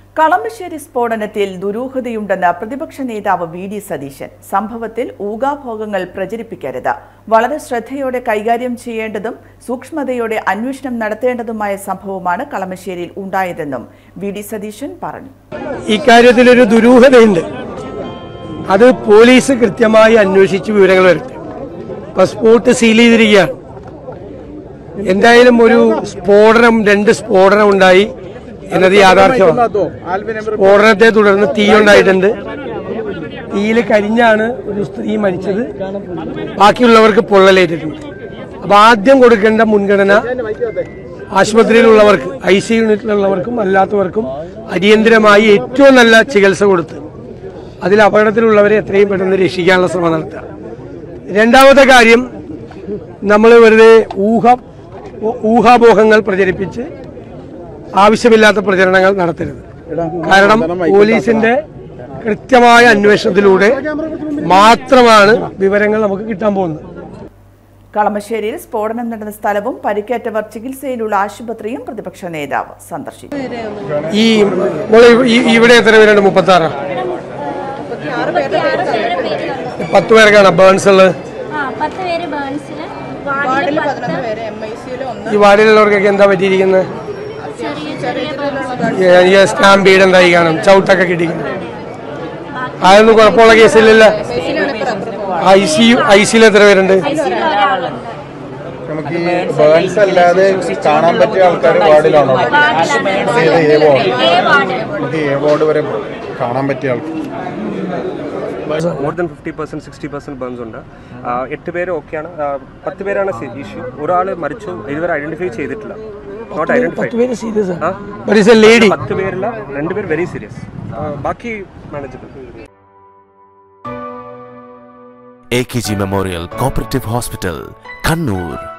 കളമശ്ശേരി സ്ഫോടനത്തിൽ ദുരൂഹതയുണ്ടെന്ന് പ്രതിപക്ഷ നേതാവ് വി ഡി സതീശൻ സംഭവത്തിൽ ഊകാഭോഗങ്ങൾ പ്രചരിപ്പിക്കരുത് വളരെ ശ്രദ്ധയോടെ കൈകാര്യം ചെയ്യേണ്ടതും സൂക്ഷ്മതയോടെ അന്വേഷണം നടത്തേണ്ടതുമായ സംഭവമാണ് കളമശ്ശേരിയിൽ ഉണ്ടായതെന്നും വി ഡി സതീശൻ പറഞ്ഞു ഇക്കാര്യത്തിലൊരു ദുരൂഹതയുണ്ട് അത് പോലീസ് കൃത്യമായി അന്വേഷിച്ച് വിവരങ്ങൾ വരട്ടെ ഇപ്പൊ സ്പോട്ട് സീൽ ചെയ്തിരിക്കുകയാണ് എന്തായാലും ഒരു സ്ഫോടനം രണ്ട് സ്ഫോടനം ഉണ്ടായി എന്നത് യാഥാർത്ഥ്യമാണ് സ്ഫോടനത്തെ തുടർന്ന് തീയുണ്ടായിട്ടുണ്ട് തീയിൽ കരിഞ്ഞാണ് ഒരു സ്ത്രീ മരിച്ചത് ബാക്കിയുള്ളവർക്ക് പൊള്ളലേറ്റിട്ടുണ്ട് അപ്പൊ ആദ്യം കൊടുക്കേണ്ട മുൻഗണന ആശുപത്രിയിലുള്ളവർക്ക് ഐ സി യൂണിറ്റിലുള്ളവർക്കും അല്ലാത്തവർക്കും അടിയന്തരമായി ഏറ്റവും നല്ല ചികിത്സ കൊടുത്ത് അതിൽ അപകടത്തിലുള്ളവരെ എത്രയും പെട്ടെന്ന് രക്ഷിക്കാനുള്ള ശ്രമം നടത്തുക രണ്ടാമത്തെ കാര്യം നമ്മൾ വെറുതെ ഊഹ ഊഹാപോഹങ്ങൾ പ്രചരിപ്പിച്ച് ആവശ്യമില്ലാത്ത പ്രചരണങ്ങൾ നടത്തരുത് കാരണം പോലീസിന്റെ കൃത്യമായ അന്വേഷണത്തിലൂടെ മാത്രമാണ് വിവരങ്ങൾ നമുക്ക് കിട്ടാൻ പോകുന്നത് കളമശ്ശേരിയിൽ സ്ഫോടനം നടന്ന സ്ഥലവും പരിക്കേറ്റവർ ചികിത്സയിലുള്ള ആശുപത്രിയും പ്രതിപക്ഷ നേതാവ് സന്ദർശിച്ചു ഈ മോളെ ഈ- ഇവിടെ എത്ര പേരുണ്ട് മുപ്പത്തി ആറ് പത്ത് പേർക്കാണ് ബേൺസ് ഉള്ളത് ആ പത്ത് പേര് ബേൺസില് വാർഡില് പത്ത് ഈ വാർഡിലുള്ളവർക്കൊക്കെ എന്താ പറ്റിയിരിക്കുന്നത് ചെറിയ ചെറിയ ബേൺസ് ഈ സ്റ്റാമ്പീഡ് എന്തായി കാണും ചവിട്ടൊക്കെ കിട്ടിക്കണം അതൊന്നും കുഴപ്പമുള്ള കേസില്ലല്ല ഐ സി യു ഐ സിയിൽ എത്ര പേരുണ്ട് ഐസിയിൽ ഒരാളുണ്ട് നമുക്ക് ഈ ബേൺസ് അല്ലാതെ കാണാൻ പറ്റിയ ആൾക്കാർ വാർഡിലാണോ വാർഡിലാണ് ഏത് എ വാർഡ് എ വാർഡ് നമുക്ക് എ വാർഡ് വരെ കാണാൻ പറ്റിയ ആൾക്കാർ more than fifty percent sixty percent burns ഉണ്ട് ആ, എട്ട് പേര് ഓക്കെയാണ് ആ, പത്ത് പേരാണ് ഇഷ്യൂ ഒരാൾ മരിച്ചു ഇതുവരെ ഐഡന്റിഫൈ ചെയ്തിട്ടില്ല നോട്ട് ഐഡന്റിഫൈ പത്ത് പേര് സീരിയസ് ആ? ബട്ട് ഇസ് എ ലേഡി പത്ത് പേരില്ല രണ്ടുപേർ വെരി സീരിയസ് ബാക്കി manageable A K G memorial cooperative hospital Kannur